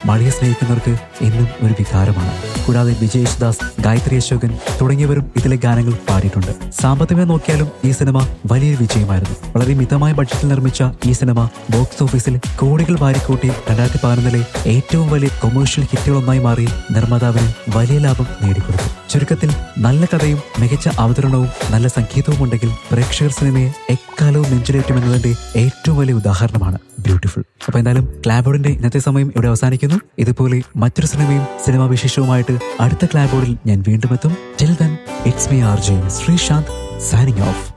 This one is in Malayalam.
മഴയെ സ്നേഹിക്കുന്നവർക്ക് എന്നും ഒരു വികാരമാണ് കൂടാതെ വിജയ് യേശുദാസ് ഗായത്രി അശോകൻ തുടങ്ങിയവരും ഇതിലെ ഗാനങ്ങൾ പാടിയിട്ടുണ്ട് സാമ്പത്തികമായി നോക്കിയാലും ഈ സിനിമ വലിയൊരു വിജയമായിരുന്നു വളരെ മിതമായ ബഡ്ജറ്റിൽ നിർമ്മിച്ച ഈ സിനിമ ബോക്സ് ഓഫീസിൽ കോടികൾ വാരിക്കൂട്ടി രണ്ടായിരത്തി പതിനൊന്നിലെ ഏറ്റവും വലിയ കൊമേഴ്ഷ്യൽ ഹിറ്റുകളൊന്നായി മാറി നിർമ്മാതാവിന് വലിയ ലാഭം നേടിക്കൊടുത്തു ചുരുക്കത്തിൽ നല്ല കഥയും മികച്ച അവതരണവും നല്ല സംഗീതവും ഉണ്ടെങ്കിൽ പ്രേക്ഷകർ സിനിമയെ എക്കാലവും നെഞ്ചിലേറ്റുമെന്നതിന്റെ ഏറ്റവും വലിയ ഉദാഹരണമാണ് ബ്യൂട്ടിഫുൾ അപ്പൊ എന്തായാലും ക്ലാബോർഡിന്റെ ഇന്നത്തെ സമയം ഇവിടെ അവസാനിക്കുന്നു ഇതുപോലെ മറ്റൊരു സിനിമയും സിനിമാ വിശേഷവുമായിട്ട് അടുത്ത ക്ലാബോർഡിൽ ഞാൻ വീണ്ടും എത്തും till then it's me R J Sreesanth signing of